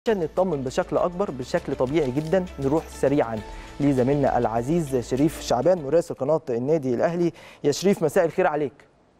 عشان نطمن بشكل اكبر بشكل طبيعي جدا نروح سريعا لزميلنا العزيز شريف شعبان مراسل قناه النادي الاهلي يا شريف مساء الخير عليك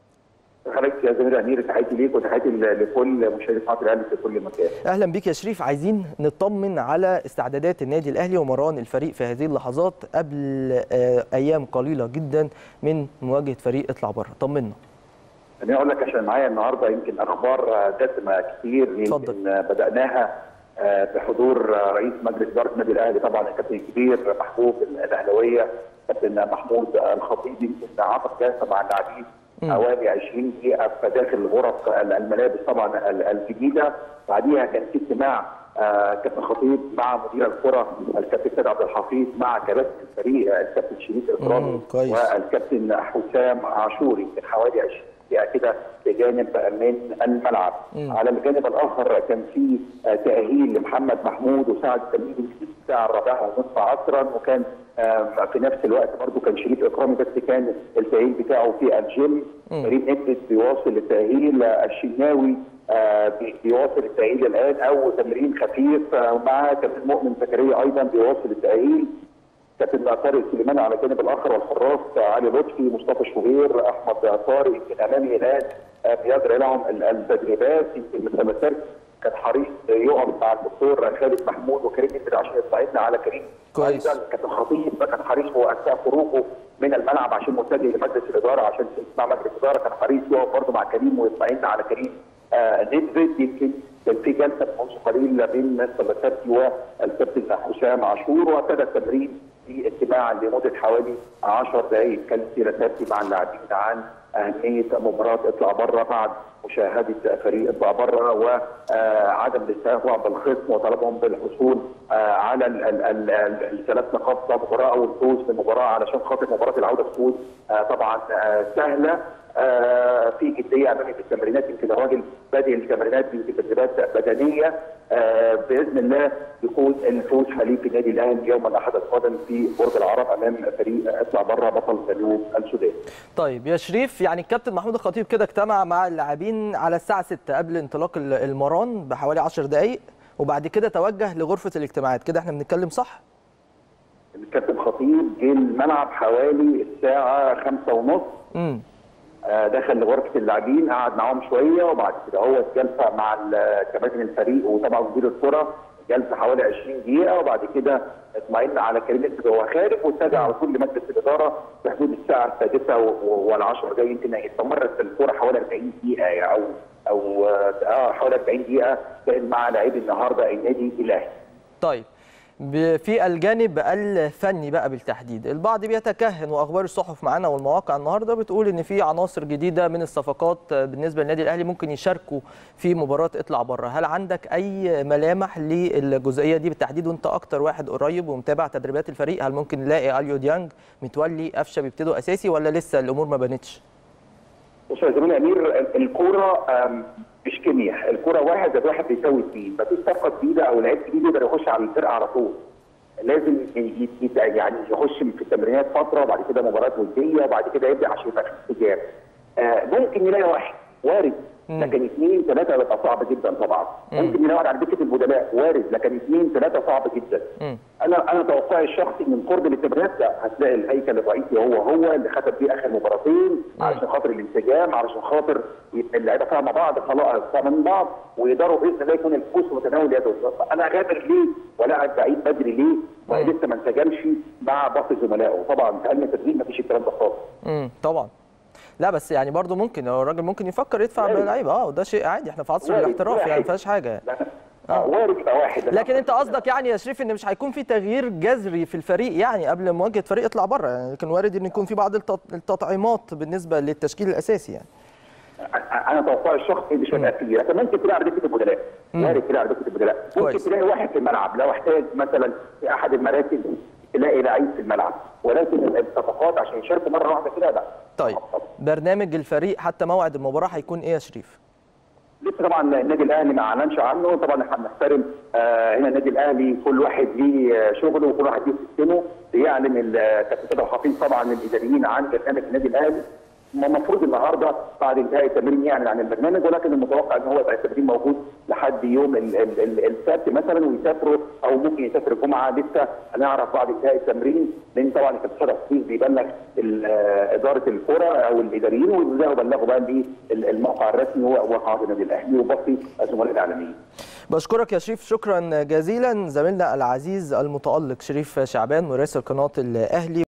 حضرتك يا زميلي امير تحياتي ليك وتحياتي لكل مشاهدي قناه الاهلي في كل مكان. اهلا بيك يا شريف عايزين نطمن على استعدادات النادي الاهلي ومران الفريق في هذه اللحظات قبل آه، ايام قليله جدا من مواجهه فريق اطلع بره طمنا خليني اقول لك عشان معايا النهارده يمكن اخبار دسمه كتير اتفضل. يمكن بداناها آه، بحضور رئيس مجلس اداره النادي الاهلي طبعا الكابتن الكبير محبوب الاهلاويه كابتن محمود الخطيب يمكن عقد جلسه مع اللاعبين مم. حوالي 20 دقيقه في داخل غرف الملابس طبعا ال- الجديده بعديها كان في اجتماع آه، كابتن خطيب مع مدير الكره الكابتن سيد عبد الحفيظ مع كباتن الفريق الكابتن شريف مم، اكرامي كويس. والكابتن حسام عاشور يمكن حوالي 20 دقيقه كده بجانب من الملعب مم. على الجانب الاخر كان في آه، تاهيل لمحمد محمود وسعد سمير في الساعه الرابعه ونصف عصرا وكان آه، في نفس الوقت برضه كان شريف اكرامي بس كان التاهيل بتاعه في الجيم مم. كريم ندبس بيواصل التاهيل آه، الشناوي آه، بي- بيواصل التاهيل الان او تمرين خفيف آه، مع كابتن مؤمن زكريا ايضا بيواصل التاهيل كابتن طارق سليمان على الجانب الاخر والحراس علي لطفي مصطفى شوبير احمد طارق يمكن امامي الان آه، بيجري لهم ال- التدريبات يمكن مثل ما سرت كان حريص يقف مع الدكتور خالد محمود وكريم يسر عشان يساعدنا على كريم كويس. ايضا كابتن خطيب كان حريص هو اثناء خروجه من الملعب عشان متجه لمجلس الاداره عشان يسمع مجلس الاداره كان حريص يقف برضه مع كريم ويطمئن على كريم آه نيدفيد يمكن كان في جلسه منذ قليل بين مستر بساتي والكابتن حسام عاشور وابتدى التمرين في اجتماع لمده حوالي 10 دقائق كان في رسالتي مع اللاعبين عن اهميه مباراه اطلع بره بعد مشاهده فريق اطلع بره وعدم الاستهواء بالخصم وطلبهم بالحصول آه، على ال- ال- ال- ال- الثلاث نقاط في المباراه او الفوز في المباراه علشان خاطر مباراه العوده تكون آه، طبعا آه، سهله آه، في جديه امامي في التمرينات يمكن الراجل بادئ التمرينات يمكن تدريبات بدنيه آه، باذن الله يكون الفوز حليف النادي الاهلي يوم الاحد القادم في برج العرب امام فريق اطلع بره بطل جنوب السودان. طيب يا شريف يعني الكابتن محمود الخطيب كده اجتمع مع اللاعبين على الساعه 6 قبل انطلاق ال- المران بحوالي 10 دقائق وبعد كده توجه لغرفه الاجتماعات كده احنا بنتكلم صح الكابتن خطيب جه الملعب حوالي الساعه خمسة ونص امم آه، دخل لغرفه اللاعبين قعد معاهم شويه وبعد كده هو جلسه مع ال- كباتن الفريق وطبعا مدير الكره جلسه حوالي 20 دقيقه وبعد كده اطمئن على كريم نسبي وهو خارج واتجه على طول لمجلس الاداره في حدود الساعه السادسه والعشر دقائق يمكن استمرت الكوره حوالي 40 دقيقه يعني او او اه حوالي 40 دقيقه كان مع لاعبي النهارده النادي الاهلي. طيب ب- في الجانب الفني بقى بالتحديد البعض بيتكهن واخبار الصحف معانا والمواقع النهارده بتقول ان في عناصر جديده من الصفقات بالنسبه للنادي الاهلي ممكن يشاركوا في مباراه اطلع بره هل عندك اي ملامح للجزئيه دي بالتحديد وانت اكتر واحد قريب ومتابع تدريبات الفريق هل ممكن نلاقي اليو ديانج متولي قفشه بيبتدوا اساسي ولا لسه الامور ما بانتش بص يا زميلي امير ال- الكوره آم، مش كيمياء، الكوره واحد زائد واحد بيساوي اثنين، مفيش صفقه جديده او لعيب جديد يقدر يخش على الفرقه على طول. لازم ي- ي- يعني يخش في التمرينات فتره وبعد كده مباراه وديه وبعد كده يبدا عشان يبقى في استجابه. آه ممكن يلاقي واحد وارد مم. لكن اثنين ثلاثه بيبقى صعب جدا طبعا. مم. ممكن يلاقي واحد على دكه البدلاء وارد لكن اثنين ثلاثه صعب جدا. مم. انا انا توقعي الشخصي من قرب الانتخابات لا هتلاقي الهيكل الرئيسي هو هو اللي ختم بيه اخر مباراتين علشان خاطر الانسجام علشان خاطر يبقى اللعيبه فاهمه بعض خلاص فاهمين بعض ويقدروا باذن الله يكون الفوز في متناول يدهم انا غادر ليه ولاعب بعيد بدري ليه ولسه ما انسجمش مع باقي زملائه طبعا في علم التدريب ما فيش الكلام ده خالص امم طبعا لا بس يعني برضه ممكن هو الراجل ممكن يفكر يدفع وارد. بلعيبه اه وده شيء عادي احنا في عصر وارد. الاحتراف يعني ما واحد. فيهاش حاجه يعني. لا، آه، وارد يبقى واحد لكن انت قصدك يعني يا شريف ان مش هيكون في تغيير جذري في الفريق يعني قبل مواجهه فريق يطلع بره يعني لكن وارد ان يكون في بعض التط- التطعيمات بالنسبه للتشكيل الاساسي يعني انا توقعي الشخصي مش هيبقى كبير لكن ممكن تلاقي على دكه البدلاء وارد تلاقي على دكه البدلاء ممكن كويس. تلاقي واحد في الملعب لو احتاج مثلا في احد المراكز تلاقي لعيب في الملعب ولكن الصفقات عشان يشاركوا مره واحده كده لا طيب برنامج الفريق حتى موعد المباراه هيكون ايه يا شريف لسه طبعا النادي الاهلي ما اعلنش عنه طبعا احنا بنحترم آه هنا النادي الاهلي كل واحد ليه آه، شغله وكل واحد ليه سيستمه بيعلن ال- كابتن سيد الحفيظ طبعا الاداريين عن برنامج النادي الاهلي المفروض النهارده بعد انتهاء التمرين يعني عن البرنامج ولكن المتوقع ان هو يبقى التمرين موجود لحد يوم ال- ال- ال- السبت مثلا ويسافروا او ممكن يسافر الجمعه لسه هنعرف بعد انتهاء التمرين لان طبعا كابتن شرف حفيظ بيبلغ ال- آه، اداره الكره او الاداريين ويبداوا يبلغوا بقى للموقع الرسمي وقاعه النادي الاهلي وبقي الزملاء الاعلاميين. بشكرك يا شريف شكرا جزيلا زميلنا العزيز المتألق شريف شعبان مراسل قناة الأهلي